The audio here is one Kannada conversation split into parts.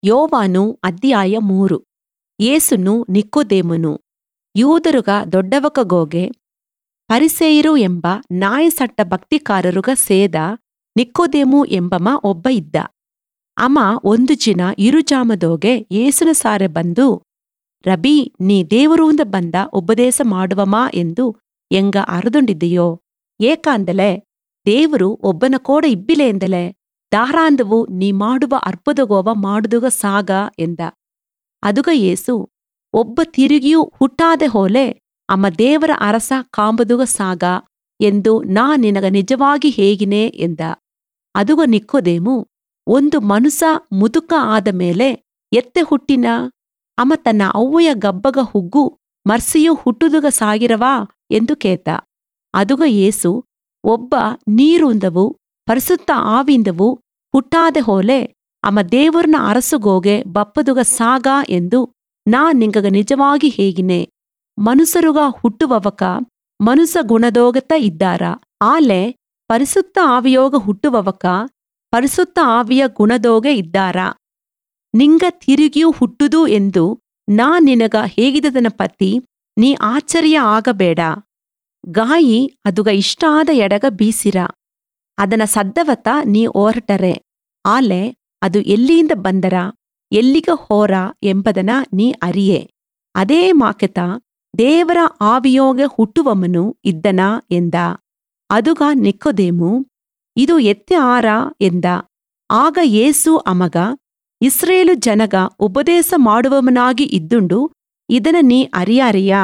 ಯೋವಾನು ಅಧ್ಯಾಯ ಮೂರು ಯೇಸುನು ನಿಕೋದೇಮನು ಯೂದರುಗ ದೊಡ್ಡವಕಗೋಗೆ ಪರಿಸೇಯರು ಎಂಬ ನಾಯಸಟ್ಟ ಭಕ್ತಿಕಾರರುಗ ಸೇದ ನಿಕೋದೇಮು ಎಂಬಮ ಒಬ್ಬ ಇದ್ದ ಅಮ ಒಂದು ಜಿನ ಇರುಜಾಮದೋಗೆ ಯೇಸುನ ಸಾರೆ ಬಂದು ರಬಿ ನೀ ದೇವರೂಂದ ಬಂದ ಉಪದೇಶ ಮಾಡುವಮಾ ಎಂದು ಎಂಗ ಅರದುಂಡಿದ್ದೆಯೋ ಏಕಾಂದಲೆ ದೇವರು ಒಬ್ಬನ ಕೋಡ ಇಬ್ಬಿಲೆಂದಲೆ ದಾರಾಂದವು ನೀ ಮಾಡುವ ಅರ್ಪದಗೋವ ಮಾಡುದುಗ ಸಾಗ ಎಂದ ಅದುಗ ಯೇಸು ಒಬ್ಬ ತಿರುಗಿಯೂ ಹುಟ್ಟಾದೆ ಹೋಲೆ ಅಮ್ಮ ದೇವರ ಅರಸ ಕಾಂಬದುಗ ಸಾಗ ಎಂದು ನಾ ನಿನಗ ನಿಜವಾಗಿ ಹೇಗಿನೆ ಎಂದ ಅದುಗ ನಿಕ್ಕೋದೇಮು ಒಂದು ಮನುಸ ಮುದುಕ ಆದ ಮೇಲೆ ಎತ್ತೆ ಹುಟ್ಟಿನ ಅಮ ತನ್ನ ಅವ್ವಯ ಗಬ್ಬಗ ಹುಗ್ಗು ಮರ್ಸಿಯು ಹುಟ್ಟುದುಗ ಸಾಗಿರವಾ ಎಂದು ಕೇತ ಅದುಗ ಯೇಸು ಒಬ್ಬ ನೀರುಂದವು ಪರಿಸುತ್ತ ಆವಿಂದವು ಹುಟ್ಟಾದೆ ಹೋಲೆ ಅಮ ದೇವರ್ನ ಅರಸುಗೋಗೆ ಬಪ್ಪದುಗ ಸಾಗ ಎಂದು ನಾ ನಿಂಗಗ ನಿಜವಾಗಿ ಹೇಗಿನೆ ಮನುಸರುಗ ಹುಟ್ಟುವವಕ ಮನುಸ ಗುಣದೋಗತ ಇದ್ದಾರ ಆಲೆ ಪರಿಸುತ್ತ ಆವಿಯೋಗ ಹುಟ್ಟುವವಕ ಪರಿಸುತ್ತ ಆವಿಯ ಗುಣದೋಗೆ ಇದ್ದಾರ ನಿಂಗ ತಿರುಗಿಯೂ ಹುಟ್ಟುದು ಎಂದು ನಾ ನಿನಗ ಹೇಗಿದದನ ಪತಿ ನೀ ಆಶ್ಚರ್ಯ ಆಗಬೇಡ ಗಾಯಿ ಅದುಗ ಇಷ್ಟ ಆದ ಎಡಗ ಬೀಸಿರ ಅದನ ಸದ್ದವತ ನೀ ಓರ್ಟರೆ ಆಲೆ ಅದು ಎಲ್ಲಿಂದ ಬಂದರ ಎಲ್ಲಿಗ ಹೋರ ಎಂಬದನ ನೀ ಅರಿಯೆ ಅದೇ ಮಾಕೆತ ದೇವರ ಆವಿಯೋಗೆ ಹುಟ್ಟುವಮನು ಇದ್ದನ ಎಂದ ಅದುಗ ನಿಕ್ಕೋದೇಮು ಇದು ಎತ್ತೆ ಆರ ಎಂದ ಆಗ ಯೇಸು ಅಮಗ ಇಸ್ರೇಲು ಜನಗ ಉಪದೇಶ ಮಾಡುವವನಾಗಿ ಇದ್ದುಂಡು ಇದನ ನೀ ಅರಿಯಾರಿಯಾ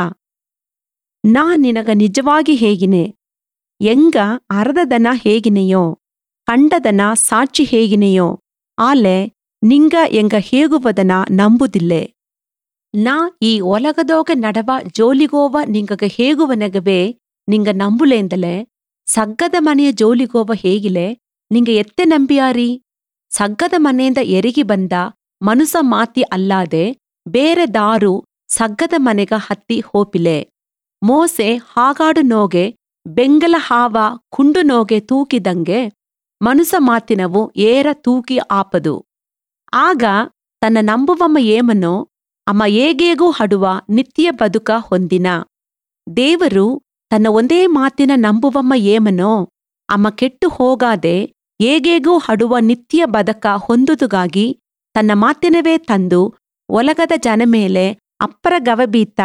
ನಾ ನಿನಗ ನಿಜವಾಗಿ ಹೇಗಿನೆ ಎಂಗ ಅರ್ಧದನ ಹೇಗಿನೆಯೋ ಕಂಡದನ ಸಾಕ್ಷಿ ಹೇಗಿನೆಯೋ ಆಲೆ ನಿಂಗ ಎಂಗ ಹೇಗುವದನ ನಂಬುದಿಲ್ಲೆ ನಾ ಈ ಒಲಗದೋಗ ನಡವ ಜೋಲಿಗೋವ ನಿಂಗಗ ಹೇಗುವನಗವೇ ನಿಂಗ ನಂಬುಲೇಂದಲೆ ಸಗ್ಗದ ಮನೆಯ ಜೋಲಿಗೋವ ಹೇಗಿಲೆ ನಿಂಗ ಎತ್ತೆ ನಂಬಿಯಾರಿ ಸಗ್ಗದ ಮನೆಯಿಂದ ಎರಗಿ ಬಂದ ಮನುಸ ಮಾತಿ ಅಲ್ಲಾದೆ ಬೇರೆ ದಾರು ಸಗ್ಗದ ಮನೆಗ ಹತ್ತಿ ಹೋಪಿಲೆ ಮೋಸೆ ಹಾಗಾಡು ನೋಗೆ ಬೆಂಗಲ ಹಾವ ಕುಂಡು ನೋಗೆ ತೂಕಿದಂಗೆ ಮನುಸ ಮಾತಿನವು ಏರ ತೂಕಿ ಆಪದು ಆಗ ತನ್ನ ನಂಬುವಮ್ಮ ಏಮನೋ ಅಮ್ಮ ಏಗೇಗೂ ಹಡುವ ನಿತ್ಯ ಬದುಕ ಹೊಂದಿನ ದೇವರು ತನ್ನ ಒಂದೇ ಮಾತಿನ ನಂಬುವಮ್ಮ ಏಮನೋ ಅಮ್ಮ ಕೆಟ್ಟು ಹೋಗಾದೆ ಏಗೇಗೂ ಹಡುವ ನಿತ್ಯ ಬದಕ ಹೊಂದುದುಗಾಗಿ ತನ್ನ ಮಾತಿನವೇ ತಂದು ಒಲಗದ ಜನ ಮೇಲೆ ಅಪ್ಪರ ಗವಬೀತ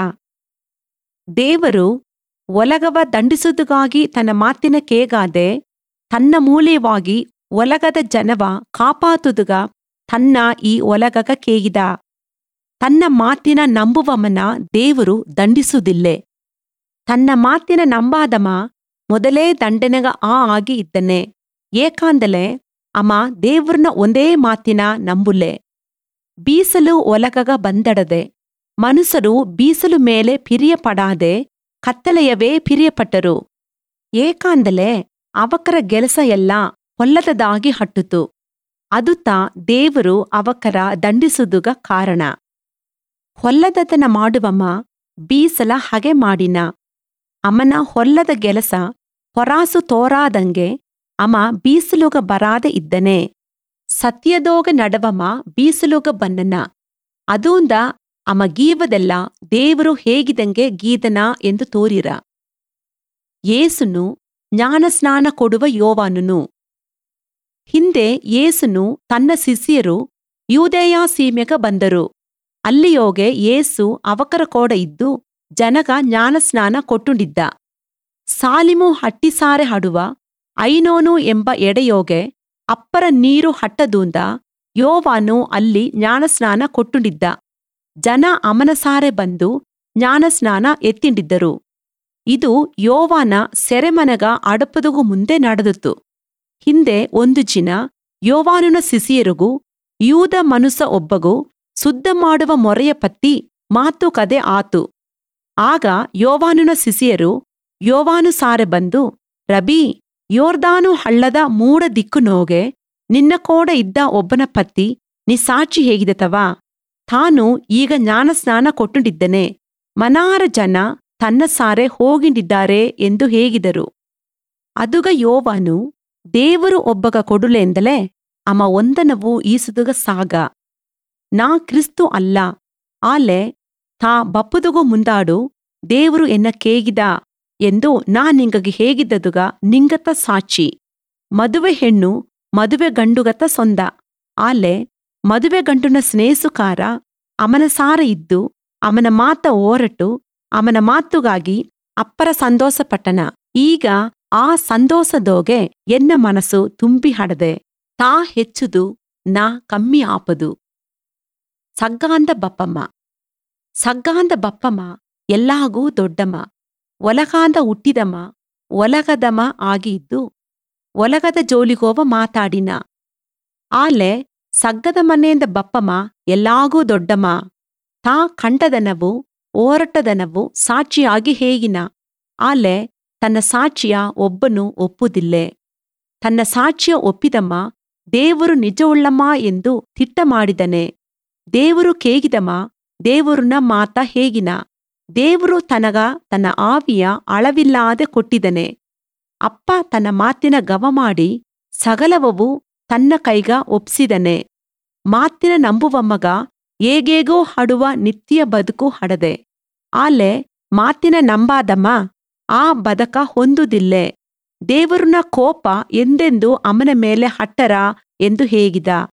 ದೇವರು ಒಲಗವ ದಂಡಿಸುವುದುಗಾಗಿ ತನ್ನ ಮಾತಿನ ಕೇಗಾದೆ ತನ್ನ ಮೂಲ್ಯವಾಗಿ ಒಲಗದ ಜನವ ಕಾಪಾತುದುಗ ತನ್ನ ಈ ಒಲಗಗ ಕೇಗಿದ ತನ್ನ ಮಾತಿನ ನಂಬುವಮನ ದೇವರು ದಂಡಿಸುವುದಿಲ್ಲೆ ತನ್ನ ಮಾತಿನ ನಂಬಾದಮ ಮೊದಲೇ ದಂಡನೆಗ ಆ ಆಗಿ ಇದ್ದನೆ ಏಕಾಂದಲೆ ಅಮ ದೇವ್ರನ ಒಂದೇ ಮಾತಿನ ನಂಬುಲೆ ಬೀಸಲು ಒಲಗಗ ಬಂದಡದೆ ಮನುಸರು ಬೀಸಲು ಮೇಲೆ ಪಿರಿಯಪಡಾದೆ ಕತ್ತಲೆಯವೇ ಪಿರಿಯಪಟ್ಟರು ಏಕಾಂದಲೆ ಅವಕರ ಗೆಲಸ ಎಲ್ಲ ಹೊಲ್ಲದದಾಗಿ ಹಟ್ಟುತು ಅದುತ ದೇವರು ಅವಕರ ದಂಡಿಸುದುಗ ಕಾರಣ ಹೊಲ್ಲದತನ ಮಾಡುವಮ್ಮ ಬೀಸಲ ಹಗೆ ಮಾಡಿನ ಅಮನ ಹೊಲ್ಲದ ಗೆಲಸ ಹೊರಾಸು ತೋರಾದಂಗೆ ಅಮ ಬೀಸಲುಗ ಬರಾದೆ ಇದ್ದನೆ ಸತ್ಯದೋಗ ನಡವಮ ಬೀಸಲುಗ ಬನ್ನನ ಅದೂಂದ ಅಮ ಗೀವದೆಲ್ಲ ದೇವರು ಹೇಗಿದಂಗೆ ಗೀದನ ಎಂದು ತೋರಿರ ಯೇಸುನು ಜ್ಞಾನಸ್ನಾನ ಕೊಡುವ ಯೋವಾನುನು ಹಿಂದೆ ಯೇಸುನು ತನ್ನ ಶಿಷ್ಯರು ಯೂದೇಯಾ ಸೀಮೆಗ ಬಂದರು ಅಲ್ಲಿಯೋಗೆ ಯೇಸು ಅವಕರ ಕೋಡ ಇದ್ದು ಜನಗ ಜ್ಞಾನಸ್ನಾನ ಕೊಟ್ಟುಂಡಿದ್ದ ಸಾಲಿಮು ಹಟ್ಟಿಸಾರೆ ಹಡುವ ಐನೋನು ಎಂಬ ಎಡೆಯೋಗೆ ಅಪ್ಪರ ನೀರು ಹಟ್ಟದೂಂದ ಯೋವಾನು ಅಲ್ಲಿ ಜ್ಞಾನಸ್ನಾನ ಕೊಟ್ಟುಂಡಿದ್ದ ಜನ ಅಮನಸಾರೆ ಬಂದು ಜ್ಞಾನಸ್ನಾನ ಎತ್ತಿಂಡಿದ್ದರು ಇದು ಯೋವಾನ ಸೆರೆಮನಗ ಅಡಪದುಗು ಮುಂದೆ ನಡೆದಿತು ಹಿಂದೆ ಒಂದು ಜಿನ ಯೋವಾನುನ ಸಿಸಿಯರಿಗೂ ಯೂದ ಮನುಸ ಒಬ್ಬಗೂ ಶುದ್ಧ ಮಾಡುವ ಮೊರೆಯ ಪತ್ತಿ ಮಾತು ಕದೆ ಆತು ಆಗ ಯೋವಾನುನ ಸಿಸಿಯರು ಯೋವಾನು ಸಾರೆ ಬಂದು ರಬಿ ಯೋರ್ದಾನು ಹಳ್ಳದ ಮೂಡ ದಿಕ್ಕು ನೋಗೆ ನಿನ್ನ ಕೋಡ ಇದ್ದ ಒಬ್ಬನ ಪತ್ತಿ ನಿ ಸಾಕ್ಷಿ ಹೇಗಿದತವಾ ತಾನು ಈಗ ಜ್ಞಾನಸ್ನಾನ ಕೊಟ್ಟುಂಡಿದ್ದನೆ ಮನಾರ ಜನ ತನ್ನ ಸಾರೆ ಹೋಗಿಂಡಿದ್ದಾರೆ ಎಂದು ಹೇಗಿದರು ಅದುಗ ಯೋವಾನು ದೇವರು ಒಬ್ಬಗ ಕೊಡುಲೆಂದಲೇ ಅಮ ಒಂದನವು ಈಸುದುಗ ಸಾಗ ನಾ ಕ್ರಿಸ್ತು ಅಲ್ಲ ಆಲೆ ತಾ ಬಪ್ಪುದುಗು ಮುಂದಾಡು ದೇವರು ಎನ್ನ ಕೇಗಿದ ಎಂದು ನಾ ನಿಂಗಗೆ ಹೇಗಿದ್ದದುಗ ನಿಂಗತ ಸಾಕ್ಷಿ ಮದುವೆ ಹೆಣ್ಣು ಮದುವೆ ಗಂಡುಗತ ಸೊಂದ ಆಲೆ ಮದುವೆ ಗಂಡುನ ಸ್ನೇಹಿಸುಕಾರ ಅವನ ಸಾರ ಇದ್ದು ಅವನ ಮಾತ ಓರಟು ಅವನ ಮಾತುಗಾಗಿ ಅಪ್ಪರ ಸಂತೋಷಪಟ್ಟನ ಈಗ ಆ ಸಂತೋಷದೋಗೆ ಎನ್ನ ಮನಸ್ಸು ತುಂಬಿ ಹಡದೆ ತಾ ಹೆಚ್ಚುದು ನಾ ಕಮ್ಮಿ ಆಪದು ಸಗ್ಗಾಂದ ಬಪ್ಪಮ್ಮ ಸಗ್ಗಾಂದ ಬಪ್ಪಮ್ಮ ಎಲ್ಲಾಗೂ ದೊಡ್ಡಮ್ಮ ಒಲಗಾಂದ ಹುಟ್ಟಿದಮ್ಮ ಒಲಗದಮ ಆಗಿದ್ದು ಒಲಗದ ಜೋಲಿಗೋವ ಮಾತಾಡಿನ ಆಲೆ ಸಗ್ಗದ ಮನೆಯಿಂದ ಬಪ್ಪಮ್ಮ ಎಲ್ಲಾಗೂ ದೊಡ್ಡಮ್ಮ ತಾ ಕಂಡದನವು ಓರಟದನವು ಸಾಕ್ಷಿಯಾಗಿ ಹೇಗಿನ ಆಲೆ ತನ್ನ ಸಾಕ್ಷಿಯ ಒಬ್ಬನು ಒಪ್ಪುದಿಲ್ಲೆ ತನ್ನ ಸಾಕ್ಷಿಯ ಒಪ್ಪಿದಮ್ಮ ದೇವರು ನಿಜವುಳ್ಳಮ್ಮ ಎಂದು ತಿಟ್ಟ ಮಾಡಿದನೆ ದೇವರು ಕೇಗಿದಮ ದೇವರುನ ಮಾತ ಹೇಗಿನ ದೇವರು ತನಗ ತನ್ನ ಆವಿಯ ಅಳವಿಲ್ಲಾದೆ ಕೊಟ್ಟಿದನೆ ಅಪ್ಪ ತನ್ನ ಮಾತಿನ ಗವ ಮಾಡಿ ಸಗಲವವು ತನ್ನ ಕೈಗ ಒಪ್ಸಿದನೆ ಮಾತಿನ ನಂಬುವಮ್ಮಗ ಏಗೇಗೋ ಹಡುವ ನಿತ್ಯ ಬದುಕು ಹಡದೆ ಆಲೆ ಮಾತಿನ ನಂಬಾದಮ್ಮ ಆ ಬದಕ ಹೊಂದುದಿಲ್ಲೆ ದೇವರುನ ಕೋಪ ಎಂದೆಂದು ಅಮನ ಮೇಲೆ ಹಟ್ಟರ ಎಂದು ಹೇಗಿದ